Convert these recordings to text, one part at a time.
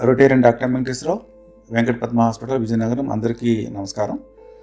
Rotarian doctor Venkateswara Rao Venkata Padma hospital Vizianagaram అందరికీ నమస్కారం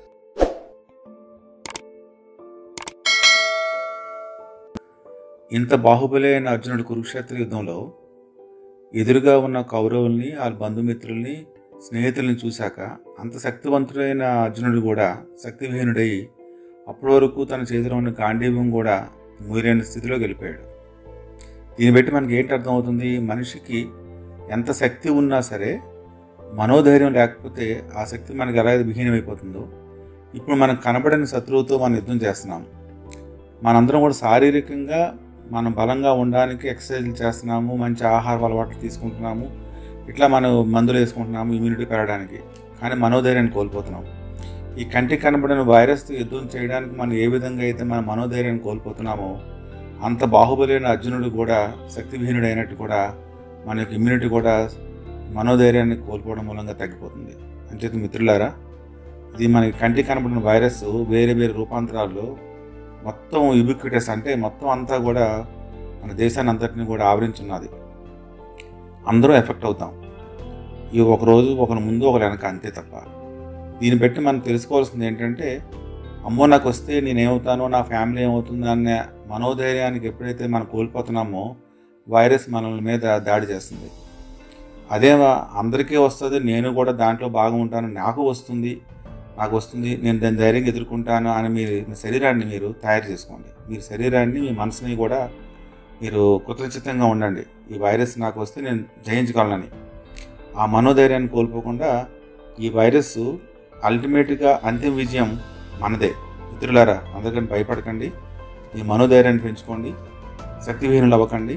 ఇంత బాహుబలి అయిన అర్జునుడి కురుక్షేత్ర యుద్ధంలో ఎదురుగా ఉన్న కౌరవుల్ని వాళ్ళ బంధుమిత్రుల్ని స్నేహితుల్ని చూశాక అంత శక్తివంతుడైన అర్జునుడు కూడా శక్తివిహీనుడై అప్పటి వరకు తన చేతిలో ఉన్న గాంధీవం కూడా మూయలేని స్థితిలో గెలిపాడు దీన్ని బట్టి మనకి ఏంటి అర్థమవుతుంది మనిషికి ఎంత శక్తి ఉన్నా సరే మనోధైర్యం లేకపోతే ఆ శక్తి మనకి ఎలా అయితే విహీనమైపోతుందో ఇప్పుడు మనకు కనబడని శత్రువుతో మనం యుద్ధం చేస్తున్నాం మనందరం కూడా శారీరకంగా మనం బలంగా ఉండడానికి ఎక్సర్సైజ్లు చేస్తున్నాము మంచి ఆహార అలవాట్లు తీసుకుంటున్నాము ఇట్లా మనం మందులు వేసుకుంటున్నాము ఇమ్యూనిటీ పెరగడానికి కానీ మనోధైర్యాన్ని కోల్పోతున్నాం ఈ కంటికి కనబడిన వైరస్తో యుద్ధం చేయడానికి మనం ఏ విధంగా అయితే మన మనోధైర్యాన్ని కోల్పోతున్నామో అంత బాహుబలి అయిన అర్జునుడు కూడా శక్తివిహీనుడు అయినట్టు కూడా మన యొక్క ఇమ్యూనిటీ కూడా మనోధైర్యాన్ని కోల్పోవడం మూలంగా తగ్గిపోతుంది అంచేత మిత్రులారా ఇది మనకి కంటికి కనబడిన వైరస్ వేరే వేరే రూపాంతరాల్లో మొత్తం యుబిక్విటస్ అంటే మొత్తం అంతా కూడా మన దేశాన్ని అంతటిని కూడా ఆవరించున్నది అందరూ ఎఫెక్ట్ అవుతాం ఈ ఒక రోజు ఒకరి ముందు ఒకరు వెనక అంతే తప్ప దీన్ని బట్టి మనం తెలుసుకోవాల్సింది ఏంటంటే అమ్మో నాకు వస్తే నేనేమవుతానో నా ఫ్యామిలీ ఏమవుతుందో అనే మనోధైర్యానికి ఎప్పుడైతే మనం కోల్పోతున్నామో వైరస్ మనల మీద దాడి చేస్తుంది అదే అందరికీ వస్తుంది నేను కూడా దాంట్లో భాగం ఉంటాను నాకు వస్తుంది నాకు వస్తుంది నేను దాని ధైర్యంగా ఎదుర్కొంటాను అని మీరు మీ శరీరాన్ని మీరు తయారు చేసుకోండి మీరు శరీరాన్ని మీ మనసుని కూడా మీరు కృతచితంగా ఉండండి ఈ వైరస్ నాకు వస్తే నేను జయించగలనని ఆ మనోధైర్యాన్ని కోల్పోకుండా ఈ వైరస్ అల్టిమేట్గా అంతిమ విజయం మనదే మిత్రులారా అందుకని భయపడకండి ఈ మనోధైర్యాన్ని పెంచుకోండి శక్తిహీనులు అవ్వకండి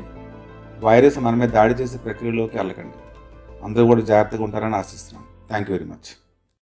వైరస్ మన మీద దాడి చేసే ప్రక్రియలోకి వెళ్ళకండి అందరూ కూడా జాగ్రత్తగా ఉంటారని ఆశిస్తున్నాను థ్యాంక్ యూ వెరీ మచ్